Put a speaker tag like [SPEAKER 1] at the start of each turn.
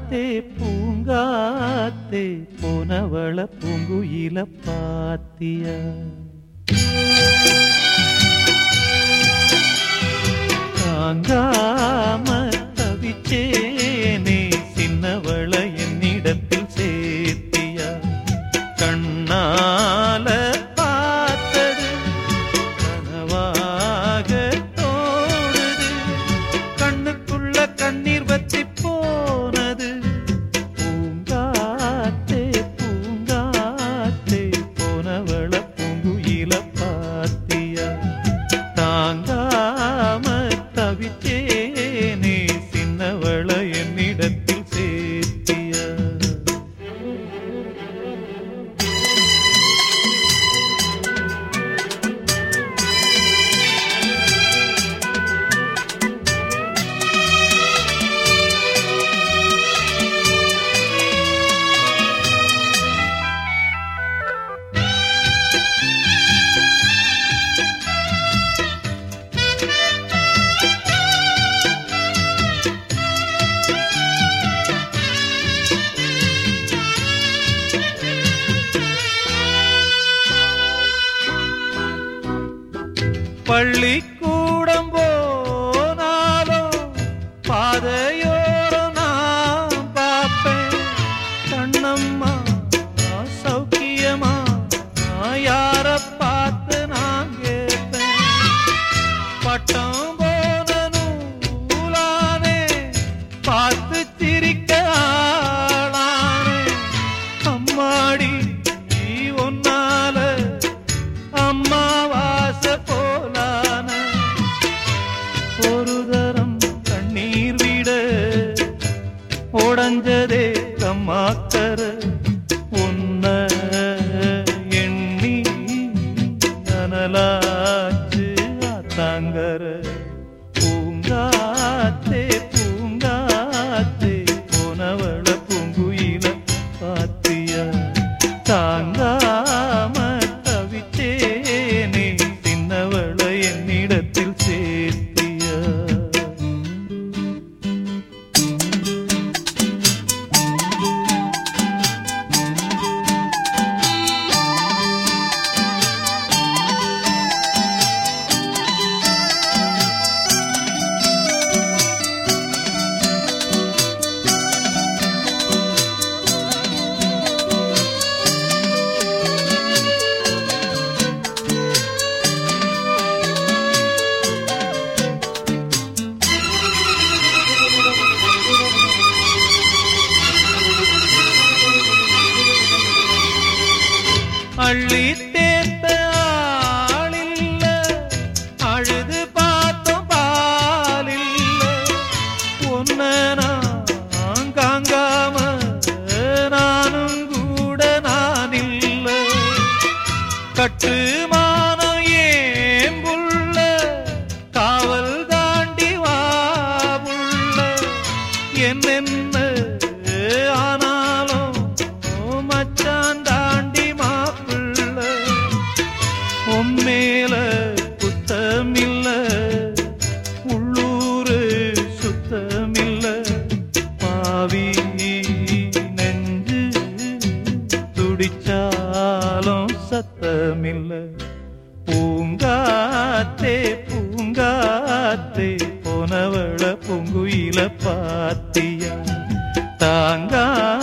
[SPEAKER 1] பூங்காத்தே பூங்காத்தே போனவள பூங்குயில பாத்தியா தாங்காம தவிச்சேனே சின்னவள என்னிடத்தில் சேர்த்தியா கண்ணால பார்த்தது கனவாக தோணுது கண்ணுக்குள்ள கண்ணீர் வத்தி போனது பூங்காத்தே பூங்காத்தே போனவள பூங்குயில பாத்தியா தாங்காம தவிச்சேனே சின்னவள என்னிடத்தில் சேர்த்தியா பள்ளிக்கூடம் போனாலும் பாதையோரம் நான் பார்ப்பேன் கண்ணம்மா சௌக்கியமா யார பார்த்து நான் கேட்பேன் பட்டம் போன நூலானே பார்த்து சிரிக்க ஆளானே அம்மாடி நீ ஒன்னால அம்மாவாச போலான ஒரு தரம் கண்ணீர் விட உடஞ்சதே கம்மாக்கர உன்ன எண்ணி நனலாச்சு ஆத்தாங்கர பூங்காத்தே பூங்காத்தே போனவள பூங்குயில பாத்தியா தாங்காம தவிச்சேனே சின்னவள என்னிடத்தில் சேர்த்தியா அள்ளி தேர்த்த ஆளில்ல அழுது பார்த்தோம் பாலில்ல ஒன்ன நான் காங்காம நானும் கூட நான் இல்ல கட்டுமானம் ஏன் புள்ள காவல் தாண்டி வா புள்ள என்னென்ன ஆனாலும் மச்சான் தாண்டி மாப்பிள்ள உம்மேல குத்தமில்ல உள்ளூரு சுத்தமில்ல பாவி நெஞ்சு துடிச்சாலும் சத்தமில்ல பூங்காத்தே பூங்காத்தே போனவள பூங்குயில பாத்தியா தாங்கா